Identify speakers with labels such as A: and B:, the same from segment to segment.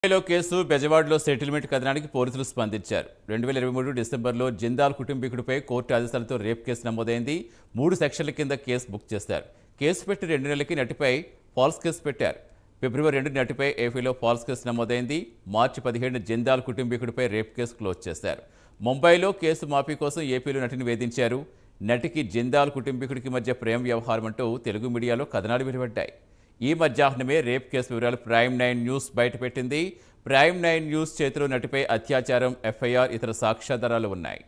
A: ముంబైలో కేసు బెజవాడలో సెటిల్మెంట్ కథనానికి పోలీసులు స్పందించారు రెండు వేల ఇరవై మూడు డిసెంబర్లో జిందాల్ కుటుంబీకుడిపై కోర్టు ఆదేశాలతో రేప్ కేసు నమోదైంది మూడు సెక్షన్ల కింద కేసు బుక్ చేశారు కేసు పెట్టి రెండు నెలలకి నటిపై ఫాల్స్ కేసు పెట్టారు ఫిబ్రవరి రెండు నటిపై ఏపీలో ఫాల్స్ కేసు నమోదైంది మార్చి పదిహేడు జిందాల్ కుటుంబీకుడిపై రేప్ కేసు క్లోజ్ చేశారు ముంబైలో కేసు మాఫీ కోసం ఏపీలో నటిని వేధించారు నటికి జిందాల్ కుటుంబీకుడికి మధ్య ప్రేమ వ్యవహారం అంటూ తెలుగు మీడియాలో కథనాలు వెలువడ్డాయి ఈ మధ్యాహ్నమే రేప్ కేసు వివరాలు ప్రైమ్ నైన్ న్యూస్ బయటపెట్టింది ప్రైమ్ నైన్ న్యూస్ చేతిలో నటిపై అత్యాచారం ఎఫ్ఐఆర్ ఇతర సాక్ష్యాధారాలు ఉన్నాయి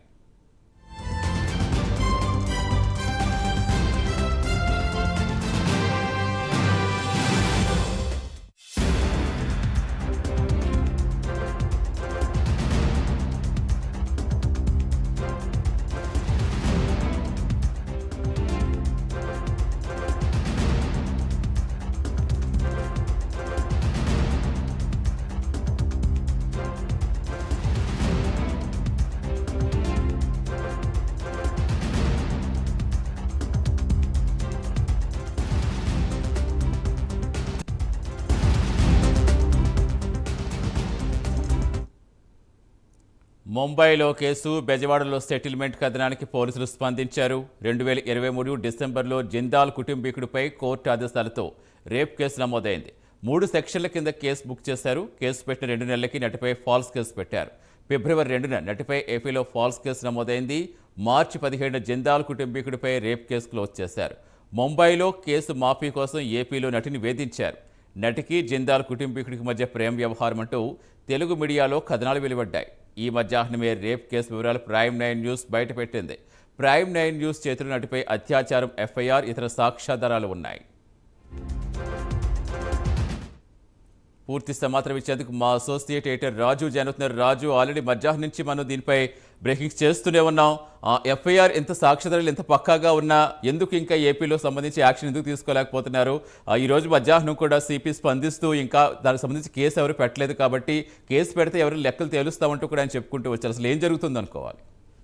A: ముంబైలో కేసు బెజవాడలో సెటిల్మెంట్ కథనానికి పోలీసులు స్పందించారు రెండు వేల ఇరవై మూడు డిసెంబర్లో జిందాల్ కుటుంబీకుడిపై కోర్టు ఆదేశాలతో రేప్ కేసు నమోదైంది మూడు సెక్షన్ల కింద కేసు బుక్ చేశారు కేసు పెట్టిన రెండు నెలలకి నటిపై ఫాల్స్ కేసు పెట్టారు ఫిబ్రవరి రెండున నటిపై ఏపీలో ఫాల్స్ కేసు నమోదైంది మార్చి పదిహేడున జిందాల్ కుటుంబీకుడిపై రేప్ కేసు క్లోజ్ చేశారు ముంబైలో కేసు మాఫీ కోసం ఏపీలో నటిని వేధించారు నటికి జిందాల్ కుటుంబీకుడికి మధ్య ప్రేమ వ్యవహారం అంటూ తెలుగు మీడియాలో కథనాలు వెలువడ్డాయి ఈ మధ్యాహ్నమే రేప్ కేసు వివరాలు ప్రైమ్ నైన్ న్యూస్ బయటపెట్టింది ప్రైమ్ నైన్ న్యూస్ చేతుల నటిపై అత్యాచారం ఎఫ్ఐఆర్ ఇతర సాక్ష్యాధారాలు ఉన్నాయి పూర్తి సమాచారం ఇచ్చేందుకు మా అసోసియేట్ ఎడిటర్ రాజు జరుగుతున్నారు రాజు ఆల్రెడీ మధ్యాహ్నం నుంచి మనం దీనిపై బ్రేకింగ్ చేస్తూనే ఉన్నాం ఎఫ్ఐఆర్ ఎంత సాక్ష్యాధారాలు ఎంత పక్కాగా ఉన్నా ఎందుకు ఇంకా ఏపీలో సంబంధించి యాక్షన్ ఎందుకు తీసుకోలేకపోతున్నారు ఆ, ఈ రోజు మధ్యాహ్నం కూడా సిపి స్పందిస్తూ ఇంకా దానికి సంబంధించి కేసు ఎవరు పెట్టలేదు కాబట్టి కేసు పెడితే ఎవరు లెక్కలు తేలుస్తామంటూ కూడా ఆయన చెప్పుకుంటూ వచ్చారు అసలు ఏం జరుగుతుంది అనుకోవాలి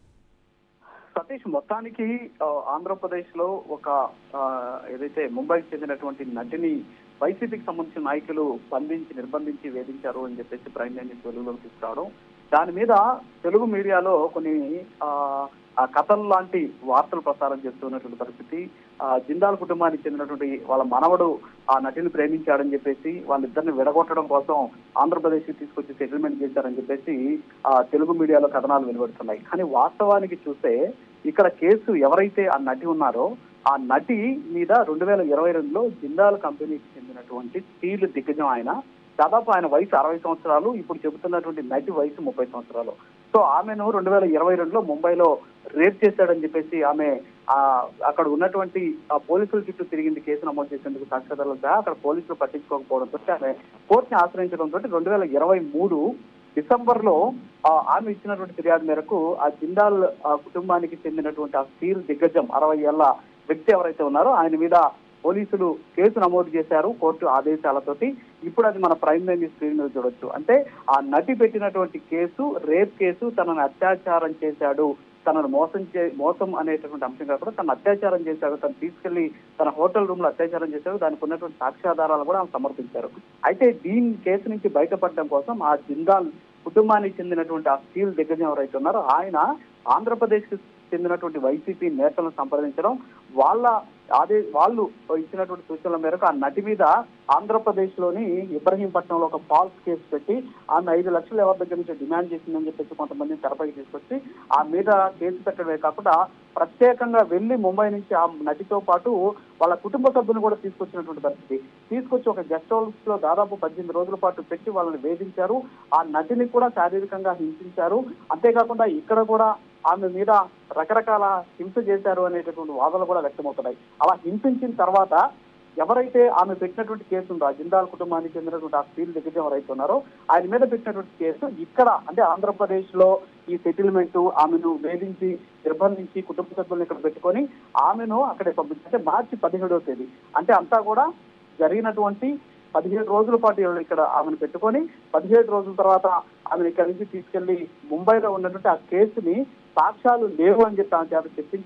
B: సతీష్ మొత్తానికి ఆ, ఆంధ్రప్రదేశ్ లో ఒక ఆ, ఏదైతే ముంబైకి చెందినటువంటి నటిని వైసీపీకి సంబంధించిన నాయకులు బంధించి నిర్బంధించి వేధించారు అని చెప్పేసి ప్రైమ్ న్యూస్ వెలుగులోకి తీసుకురావడం దాని మీద తెలుగు మీడియాలో కొన్ని ఆ, ఆ కథలు లాంటి వార్తలు ప్రసారం చేస్తున్నటువంటి పరిస్థితి ఆ, జిందాల్ కుటుంబానికి చెందినటువంటి వాళ్ళ మనవడు ఆ నటిని ప్రేమించాడని చెప్పేసి వాళ్ళిద్దరిని విడగొట్టడం కోసం ఆంధ్రప్రదేశ్ కి తీసుకొచ్చి సెటిల్మెంట్ చేశారని చెప్పేసి ఆ తెలుగు మీడియాలో కథనాలు వెలువడుతున్నాయి కానీ వాస్తవానికి చూస్తే ఇక్కడ కేసు ఎవరైతే ఆ నటి ఉన్నారో ఆ నటి మీద రెండు వేల ఇరవై రెండులో జిందాల్ కంపెనీకి చెందినటువంటి స్టీల్ దిగ్గజం ఆయన దాదాపు ఆయన వయసు అరవై సంవత్సరాలు ఇప్పుడు చెబుతున్నటువంటి నటి వయసు ముప్పై సంవత్సరాలు సో ఆమెను రెండు వేల ఇరవై రెండులో ముంబైలో రేప్ చేశాడని చెప్పేసి ఆమె ఆ అక్కడ ఉన్నటువంటి ఆ పోలీసుల చుట్టూ తిరిగింది కేసు నమోదు చేసేందుకు సాక్ష్యాధారాలుగా అక్కడ పోలీసులు పట్టించుకోకపోవడంతో ఆమె కోర్టుని ఆశ్రయించడంతో రెండు వేల ఇరవై మూడు డిసెంబర్ లో ఆ, ఆమె ఇచ్చినటువంటి ఫిర్యాదు మేరకు ఆ జిందాల్ ఆ, కుటుంబానికి చెందినటువంటి ఆ స్టీల్ దిగ్గజం అరవై ఏళ్ల వ్యక్తి ఎవరైతే ఉన్నారో ఆయన మీద పోలీసులు కేసు నమోదు చేశారు కోర్టు ఆదేశాలతోటి ఇప్పుడు అది మన ప్రైమ్ లైన్ స్క్రీన్ మీద చూడొచ్చు అంటే ఆ నటి పెట్టినటువంటి కేసు రేప్ కేసు తనను అత్యాచారం చేశాడు తనను మోసం చే మోసం అనేటటువంటి అంశం కాకుండా తను అత్యాచారం చేశాడు తను తీసుకెళ్లి తన హోటల్ రూమ్ లో అత్యాచారం చేశాడు దానికి ఉన్నటువంటి సాక్ష్యాధారాలు కూడా ఆమె సమర్పించారు అయితే దీని కేసు నుంచి బయటపడడం కోసం ఆ జిందాల్ కుటుంబానికి చెందినటువంటి ఆ స్టీల్ దిగ్గజం ఎవరైతే ఉన్నారో ఆయన ఆంధ్రప్రదేశ్ కి చెందినటువంటి వైసీపీ నేతలను సంప్రదించడం వాళ్ళ అదే వాళ్ళు ఇచ్చినటువంటి సూచనల మేరకు ఆ నటి మీద ఆంధ్రప్రదేశ్ లోని ఇబ్రహీంపట్నంలో ఒక ఫాల్స్ కేసు పెట్టి ఆమె ఐదు లక్షలు ఎవరి దగ్గర నుంచి డిమాండ్ చేసిందని చెప్పేసి కొంతమందిని తెరపైకి తీసుకొచ్చి ఆ మీద కేసు పెట్టడమే కాకుండా ప్రత్యేకంగా వెళ్లి ముంబై నుంచి ఆ నటితో పాటు వాళ్ళ కుటుంబ సభ్యులు కూడా తీసుకొచ్చినటువంటి పరిస్థితి తీసుకొచ్చి ఒక గెస్ట్ హౌస్ లో దాదాపు పద్దెనిమిది రోజుల పాటు పెట్టి వాళ్ళని వేధించారు ఆ నటిని కూడా శారీరకంగా హింసించారు అంతేకాకుండా ఇక్కడ కూడా ఆమె మీద రకరకాల హింస చేశారు అనేటటువంటి వాదనలు కూడా వ్యక్తమవుతున్నాయి అలా హింసించిన తర్వాత ఎవరైతే ఆమె పెట్టినటువంటి కేసు ఉందో ఆ జిందాల్ కుటుంబానికి చెందినటువంటి ఆ స్టీల్ దిగ్గజం ఎవరైతే ఉన్నారో ఆయన మీద పెట్టినటువంటి కేసు ఇక్కడ అంటే ఆంధ్రప్రదేశ్ లో ఈ సెటిల్మెంట్ ఆమెను వేధించి నిర్బంధించి కుటుంబ సభ్యులను ఇక్కడ పెట్టుకొని ఆమెను అక్కడ పంపించి అంటే మార్చి పదిహేడవ తేదీ అంటే అంతా కూడా జరిగినటువంటి పదిహేడు రోజుల పాటు ఇక్కడ ఆమెను పెట్టుకొని పదిహేడు రోజుల తర్వాత ఆమెను ఇక్కడి నుంచి తీసుకెళ్లి ముంబైలో ఉన్నటువంటి ఆ కేసుని సాక్ష్యాలు లేవు అని చెప్పి ఆమె చేత చెప్పించి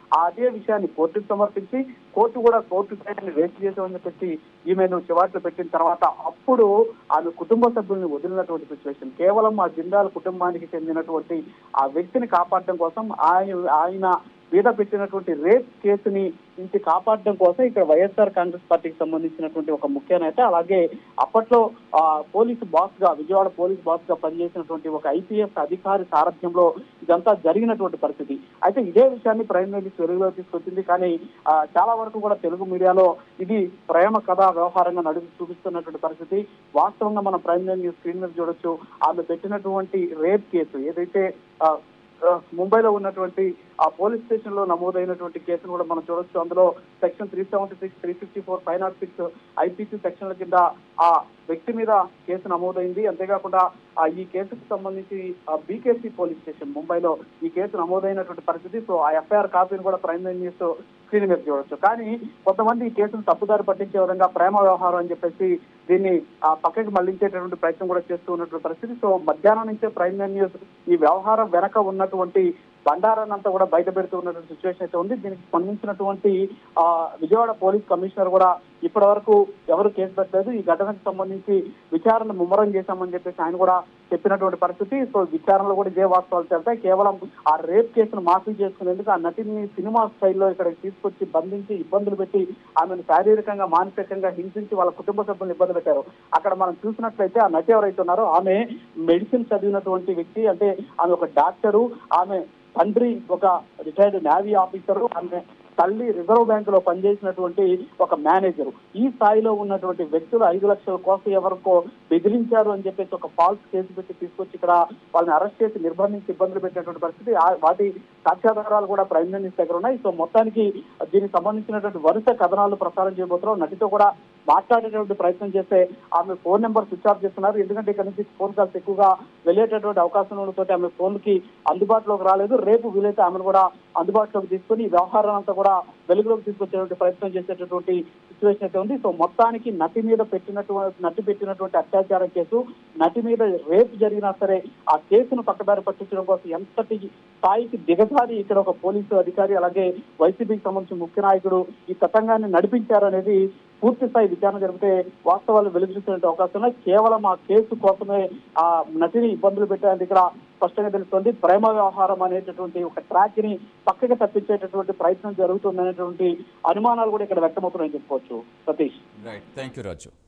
B: అదే విషయాన్ని కోర్టుకు సమర్పించి కోర్టు కూడా కోర్టు విషయాన్ని వేస్ట్ చేసామని చెప్పేసి ఈమెను చివాట్లు పెట్టిన తర్వాత అప్పుడు ఆమె కుటుంబ సభ్యుల్ని వదిలినటువంటి సిచ్యువేషన్ కేవలం ఆ జిందాల్ కుటుంబానికి చెందినటువంటి ఆ వ్యక్తిని కాపాడడం కోసం ఆయన ఆయన మీద పెట్టినటువంటి రేప్ కేసుని నుంచి కాపాడడం కోసం ఇక్కడ వైఎస్ఆర్ కాంగ్రెస్ పార్టీకి సంబంధించినటువంటి ఒక ముఖ్య నేత అలాగే అప్పట్లో ఆ పోలీసు బాస్ గా విజయవాడ పోలీస్ బాస్ గా పనిచేసినటువంటి ఒక ఐపీఎస్ అధికారి సారథ్యంలో ఇదంతా జరిగినటువంటి పరిస్థితి అయితే ఇదే విషయాన్ని ప్రైమ్ మినిస్టర్ వెలుగులో తీసుకొచ్చింది కానీ ఆ, చాలా వరకు కూడా తెలుగు మీడియాలో ఇది ప్రేమ కథ వ్యవహారంగా నడిపి చూపిస్తున్నటువంటి పరిస్థితి వాస్తవంగా మనం ప్రైమ్ న్యూస్ స్క్రీన్ మీద చూడొచ్చు ఆమె పెట్టినటువంటి రేప్ కేసు ఏదైతే ఆ, ఆ, ముంబైలో ఉన్నటువంటి ఆ పోలీస్ స్టేషన్ లో నమోదైనటువంటి కేసును కూడా మనం చూడొచ్చు అందులో section three seventy six three fifty four five not six IPC సెక్షన్ల కింద ఆ వ్యక్తి మీద కేసు నమోదైంది అంతేకాకుండా ఆ ఈ కేసుకు సంబంధించి ఆ బీకేసీ పోలీస్ స్టేషన్ ముంబైలో ఈ కేసు నమోదైనటువంటి పరిస్థితి సో ఆ ఎఫ్ఐఆర్ కాపీని కూడా ప్రైమ్ న్యూస్ స్క్రీన్ మీద చూడొచ్చు కానీ కొంతమంది ఈ కేసును తప్పుదారి పట్టించే విధంగా ప్రేమ వ్యవహారం అని చెప్పేసి దీన్ని ఆ పక్కకి మళ్లించేటటువంటి ప్రయత్నం కూడా చేస్తూ ఉన్నటువంటి పరిస్థితి సో మధ్యాహ్నం నుంచే ప్రైమ్ న్యూస్ ఈ వ్యవహారం వెనక ఉన్నటువంటి బండారాన్ని అంతా కూడా బయట పెడుతూ ఉన్నటువంటి సిచ్యువేషన్ అయితే ఉంది దీనికి స్పందించినటువంటి ఆ విజయవాడ పోలీస్ కమిషనర్ కూడా ఇప్పటి వరకు ఎవరు కేసు పెట్టలేదు ఈ ఘటనకు సంబంధించి విచారణ ముమ్మరం చేశామని చెప్పేసి ఆయన కూడా చెప్పినటువంటి పరిస్థితి సో విచారణలో కూడా ఇదే వాస్తవాలు చెప్తాయి కేవలం ఆ రేప్ కేసును మాఫీ చేసుకునేందుకు ఆ నటిని సినిమా స్టైల్లో ఇక్కడికి తీసుకొచ్చి బంధించి ఇబ్బందులు పెట్టి ఆమెను శారీరకంగా మానసికంగా హింసించి వాళ్ళ కుటుంబ సభ్యులను ఇబ్బంది పెట్టారు అక్కడ మనం చూసినట్లయితే ఆ నటి ఎవరైతే ఉన్నారో ఆమె మెడిసిన్ చదివినటువంటి వ్యక్తి అంటే ఆమె ఒక డాక్టరు ఆమె తండ్రి ఒక రిటైర్డ్ నేవీ ఆఫీసరు ఆమె తల్లి రిజర్వ్ బ్యాంక్ లో పనిచేసినటువంటి ఒక మేనేజర్ ఈ స్థాయిలో ఉన్నటువంటి వ్యక్తులు ఐదు లక్షల కోసం ఎవరికో బెదిరించారు అని చెప్పేసి ఒక ఫాల్స్ కేసు పెట్టి తీసుకొచ్చి ఇక్కడ వాళ్ళని అరెస్ట్ చేసి నిర్బంధించి ఇబ్బందులు పెట్టినటువంటి పరిస్థితి ఆ- వాటి సాక్ష్యాధారాలు కూడా ప్రైమ్ మినిస్టర్ దగ్గర ఉన్నాయి సో మొత్తానికి దీనికి సంబంధించినటువంటి వరుస కథనాలు ప్రసారం చేయబోతున్నాం నటితో కూడా మాట్లాడేటువంటి ప్రయత్నం చేస్తే ఆమె ఫోన్ నెంబర్ స్విచ్ ఆఫ్ చేస్తున్నారు ఎందుకంటే ఇక్కడ నుంచి ఫోన్ కాల్స్ ఎక్కువగా వెళ్ళేటటువంటి అవకాశం ఉండడంతో ఆమె ఫోన్ కి అందుబాటులోకి రాలేదు రేపు వీలైతే ఆమెను కూడా అందుబాటులోకి తీసుకొని ఈ వ్యవహారం అంతా కూడా వెలుగులోకి తీసుకొచ్చేటువంటి ప్రయత్నం చేసేటటువంటి సిచ్యువేషన్ అయితే ఉంది సో మొత్తానికి నటి మీద పెట్టినటువంటి నటి పెట్టినటువంటి అత్యాచార కేసు నటి మీద రేపు జరిగినా సరే ఆ కేసును పక్కదారి పట్టించడం కోసం ఎంతటి స్థాయికి దిగజారి ఇక్కడ ఒక పోలీసు అధికారి అలాగే వైసీపీకి సంబంధించిన ముఖ్య నాయకుడు ఈ తతంగాన్ని నడిపించారు అనేది పూర్తి స్థాయి విచారణ జరిగితే వాస్తవాలు వెలుగు చూసే అవకాశం ఉన్నాయి కేవలం ఆ కేసు కోసమే ఆ నటిని ఇబ్బందులు పెట్టేందుకు ఇక్కడ స్పష్టంగా తెలుస్తుంది ప్రేమ వ్యవహారం అనేటటువంటి ఒక ట్రాక్ ని పక్కకి తప్పించేటటువంటి ప్రయత్నం జరుగుతుంది అనేటువంటి అనుమానాలు కూడా ఇక్కడ వ్యక్తమవుతున్నాయని చెప్పుకోవచ్చు Satish
A: right thank you Raju